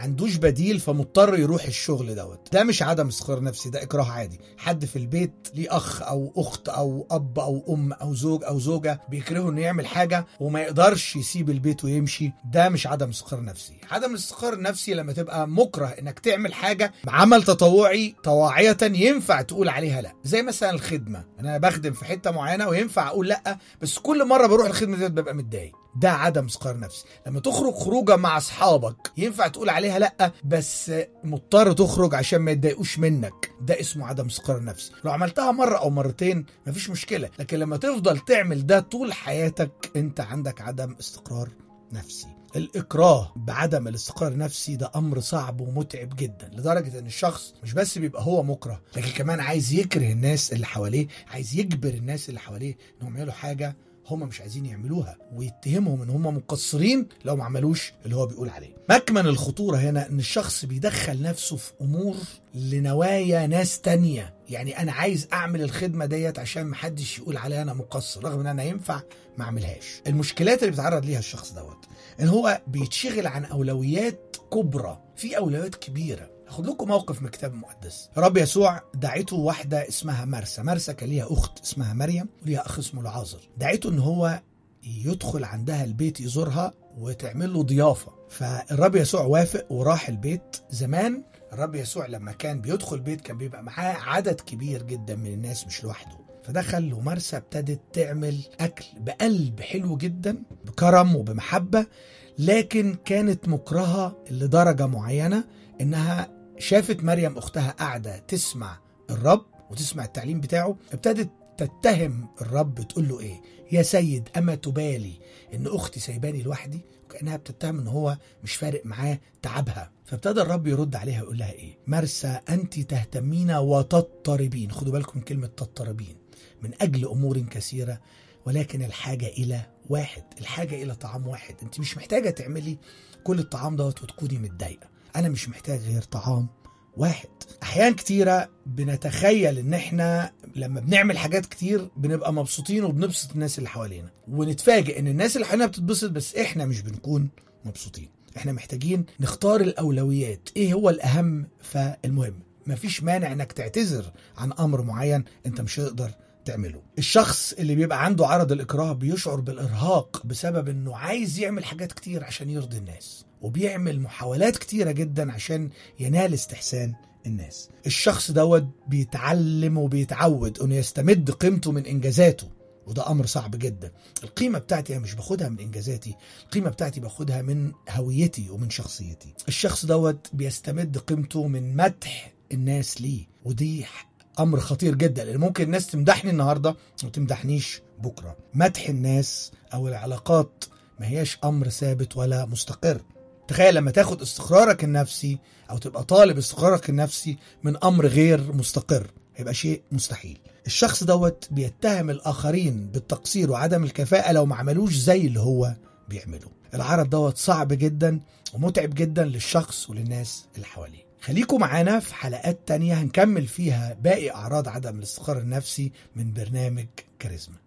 عندوش بديل فمضطر يروح الشغل دوت ده مش عدم استقرار نفسي ده اكراه عادي حد في البيت ليه اخ او اخت او اب او ام او زوج او زوجه بيكرهوا انه يعمل حاجه وما يقدرش يسيب البيت ويمشي ده مش عدم استقرار نفسي عدم الاستقرار النفسي لما تبقى مكره انك تعمل حاجه عمل تطوعي طواعيه ينفع تقول عليها لا زي مثلا الخدمه انا بخدم في حته معينه وينفع اقول لا بس كل مره بروح الخدمه دي ببقى متضايق ده عدم استقرار نفسي لما تخرج خروجه مع اصحابك ينفع تقول عليها لا بس مضطر تخرج عشان ما يتضايقوش منك ده اسمه عدم استقرار نفسي لو عملتها مره او مرتين مفيش مشكله لكن لما تفضل تعمل ده طول حياتك انت عندك عدم استقرار نفسي الإكراه بعدم الاستقرار النفسي ده أمر صعب ومتعب جدا لدرجة إن الشخص مش بس بيبقى هو مكره لكن كمان عايز يكره الناس اللي حواليه عايز يجبر الناس اللي حواليه إنهم يعملوا حاجة هم مش عايزين يعملوها ويتهمهم ان هم مقصرين لو ما عملوش اللي هو بيقول عليه مكمن الخطورة هنا ان الشخص بيدخل نفسه في امور لنوايا ناس تانية يعني انا عايز اعمل الخدمة ديت عشان محدش يقول عليها انا مقصر رغم ان انا ينفع ما اعملهاش المشكلات اللي بيتعرض ليها الشخص دوت ان هو بيتشغل عن اولويات كبرى في اولويات كبيره اخد لكم موقف من الكتاب المقدس رب يسوع دعته واحده اسمها مرسى مرسى كان ليها اخت اسمها مريم وليها اخ اسمه العازر دعته ان هو يدخل عندها البيت يزورها وتعمل له ضيافه فالرب يسوع وافق وراح البيت زمان الرب يسوع لما كان بيدخل بيت كان بيبقى معاه عدد كبير جدا من الناس مش لوحده فدخل ومرسى ابتدت تعمل اكل بقلب حلو جدا بكرم وبمحبه لكن كانت مكرهه لدرجه معينه انها شافت مريم اختها قاعده تسمع الرب وتسمع التعليم بتاعه ابتدت تتهم الرب تقول له ايه يا سيد اما تبالي ان اختي سايباني لوحدي وكانها بتتهم ان هو مش فارق معاه تعبها فابتدى الرب يرد عليها يقول لها ايه مرسى انت تهتمين وتضطربين خدوا بالكم كلمه تضطربين من اجل امور كثيره ولكن الحاجه الى واحد الحاجه الى طعام واحد انت مش محتاجه تعملي كل الطعام دوت وتكوني متضايقه انا مش محتاج غير طعام واحد احيان كتيره بنتخيل ان احنا لما بنعمل حاجات كتير بنبقى مبسوطين وبنبسط الناس اللي حوالينا ونتفاجئ ان الناس اللي حوالينا بتتبسط بس احنا مش بنكون مبسوطين احنا محتاجين نختار الاولويات ايه هو الاهم فالمهم مفيش مانع انك تعتذر عن امر معين انت مش هتقدر تعمله الشخص اللي بيبقى عنده عرض الإكراه بيشعر بالإرهاق بسبب أنه عايز يعمل حاجات كتير عشان يرضي الناس وبيعمل محاولات كتيرة جدا عشان ينال استحسان الناس الشخص دوت بيتعلم وبيتعود أنه يستمد قيمته من إنجازاته وده امر صعب جدا القيمه بتاعتي انا مش باخدها من انجازاتي القيمه بتاعتي باخدها من هويتي ومن شخصيتي الشخص دوت بيستمد قيمته من مدح الناس ليه ودي امر خطير جدا لان ممكن الناس تمدحني النهارده وما تمدحنيش بكره مدح الناس او العلاقات ما هياش امر ثابت ولا مستقر تخيل لما تاخد استقرارك النفسي او تبقى طالب استقرارك النفسي من امر غير مستقر هيبقى شيء مستحيل الشخص دوت بيتهم الاخرين بالتقصير وعدم الكفاءه لو ما عملوش زي اللي هو بيعمله العرض دوت صعب جدا ومتعب جدا للشخص وللناس اللي حواليه خليكم معانا في حلقات تانية هنكمل فيها باقي أعراض عدم الاستقرار النفسي من برنامج كاريزما